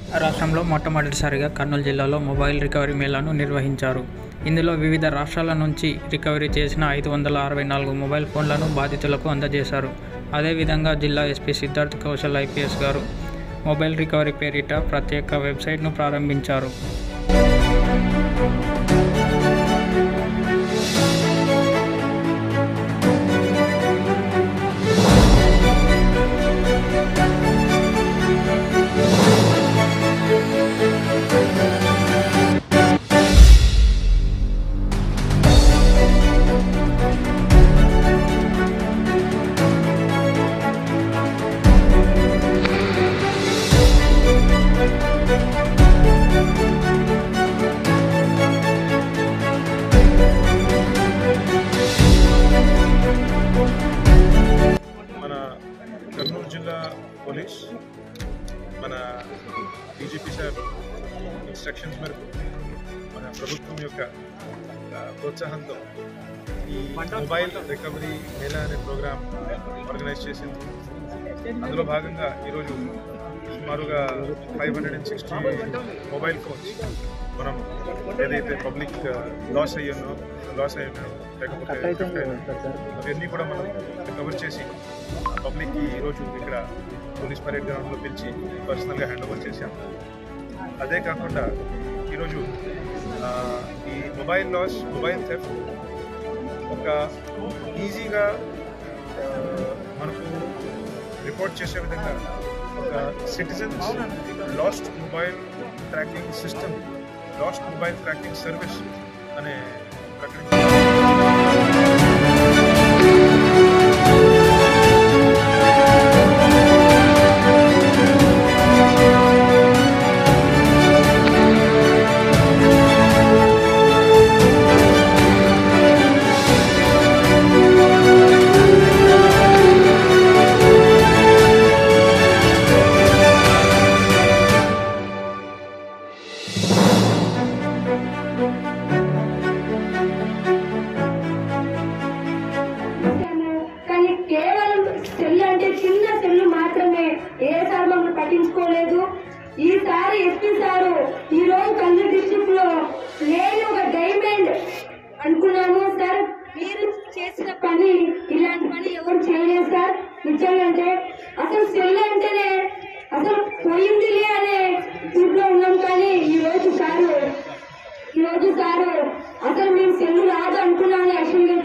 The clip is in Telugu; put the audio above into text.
రాష్ట్రంలో మొట్టమొదటిసారిగా కర్నూలు జిల్లాలో మొబైల్ రికవరీ మేళాను నిర్వహించారు ఇందులో వివిధ రాష్ట్రాల నుంచి రికవరీ చేసిన ఐదు వందల అరవై నాలుగు మొబైల్ ఫోన్లను బాధితులకు అందజేశారు అదేవిధంగా జిల్లా ఎస్పీ సిద్ధార్థ్ కౌశల్ ఐపీఎస్ గారు మొబైల్ రికవరీ పేరిట ప్రత్యేక వెబ్సైట్ను ప్రారంభించారు మన కర్నూలు జిల్లా పోలీస్ మన డీజీపీ సార్ ఇన్స్ట్రక్షన్స్ మేరకు మన ప్రభుత్వం యొక్క ఆ, ప్రోత్సాహంతో ఈ మొబైల్ రికవరీ మేళా అనే ప్రోగ్రామ్ ఆర్గనైజ్ చేసింది అందులో భాగంగా ఈరోజు సుమారుగా five hundred and sixty mobile phones మనం ఏదైతే పబ్లిక్ లాస్ అయ్యానో లాస్ అయ్యానో లేకపోతే theft అయ్యానో, అవన్నీ కూడా మనం రికవర్ చేసి పబ్లిక్కి ఈరోజు ఇక్కడ పోలీస్ పరేడ్ గ్రౌండ్లో పిలిచి పర్సనల్గా హ్యాండ్ ఓవర్ చేశాం అదే కాకుండా ఈరోజు ఆ, ఈ మొబైల్ లాస్ మొబైల్ థెఫ్ట్ ఒక ఈజీగా ఆ, మనకు రిపోర్ట్ చేసే విధంగా ఒక citizens lost mobile tracking system lost mobile tracking service అనే ప్రకటించారు కానీ కేవలం సెల్ అంటే చిన్న సెల్ మాత్రమే ఏ సార్ మమ్మల్ని పట్టించుకోలేదు ఈసారి ఎస్పీ సారు ఈ రోజు కల్లూరు డిస్ట్రిక్ట్ లో నేను ఒక డైమండ్ అనుకున్నాను సార్ మీరు చేసిన పని ఇలాంటి పని ఎవరు చేయలేదు సార్ నిజంగా అంటే అసలు సెల్ అంటేనే అసలు పోయిందిలే అనే ఇంట్లో ఉన్నాం కానీ ఈ రోజు సారు ఈ రోజు సారు అసలు మేము సెల్ రాదు అనుకున్నాను యాక్చువల్గా